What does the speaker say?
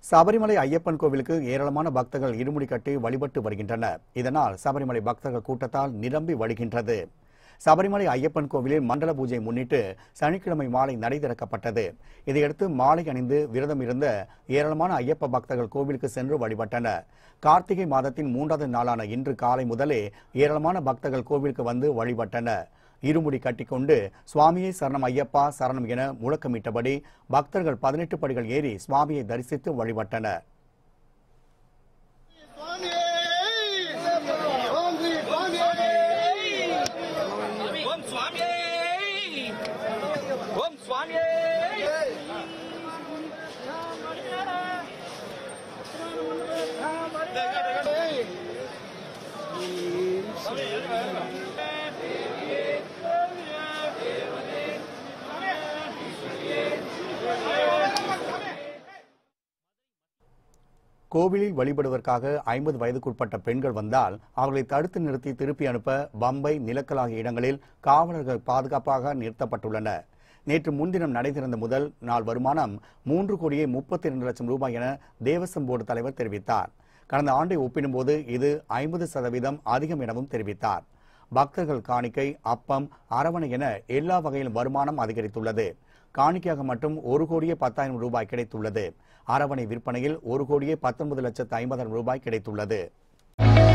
சபரிமலை ஐயப்பன் கோவிலுக்கு ஏராளமான பக்தர்கள் இருமுடி கட்டி வழிபட்டு வருகின்றனர் இதனால் சபரிமலை பக்தர்கள் கூட்டத்தால் நிரம்பி வழிகின்றது சபரிமலை ஐயப்பன் கோவிலில் மண்டல பூஜை முன்னிட்டு சனிக்கிழமை மாலை நடை திறக்கப்பட்டது இதையடுத்து மாலை அணிந்து விரதம் இருந்த ஏராளமான ஐயப்ப பக்தர்கள் கோவிலுக்கு சென்று வழிபட்டனர் கார்த்திகை மாதத்தின் மூன்றாவது நாளான இன்று காலை முதலே ஏராளமான பக்தர்கள் கோவிலுக்கு வந்து வழிபட்டனர் இருமுடி கட்டிக்கொண்டு சுவாமியை சரணம் ஐயப்பா சரணம் என முழக்கமிட்டபடி பக்தர்கள் பதினெட்டு படிகள் ஏறி சுவாமியை தரிசித்து வழிபட்டனர் ஓம் சுவாமியே ஓம் சுவாமியே கோவிலில் வழிபடுவதற்காக ஐம்பது வயதுக்குட்பட்ட பெண்கள் வந்தால் அவர்களை தடுத்து நிறுத்தி திருப்பி அனுப்ப பம்பை நிலக்கல் ஆகிய இடங்களில் காவலர்கள் பாதுகாப்பாக நிறுத்தப்பட்டுள்ளனர் நேற்று முன்தினம் நடைதிறந்த முதல் நாள் வருமானம் மூன்று கோடியே முப்பத்தி இரண்டு லட்சம் ரூபாய் என தேவசம் போர்டு தலைவர் தெரிவித்தார் கடந்த ஆண்டை ஒப்பிடும்போது இது ஐம்பது சதவீதம் அதிகம் எனவும் தெரிவித்தார் பக்தர்கள் காணிக்கை அப்பம் அரவணை என எல்லா வகையிலும் வருமானம் அதிகரித்துள்ளது காணிக்கையாக மட்டும் ஒரு கோடியே பத்தாயிரம் ரூபாய் கிடைத்துள்ளது அரவணை விற்பனையில் ஒரு கோடியே பத்தொன்பது லட்சத்து ஐம்பதாயிரம் ரூபாய் கிடைத்துள்ளது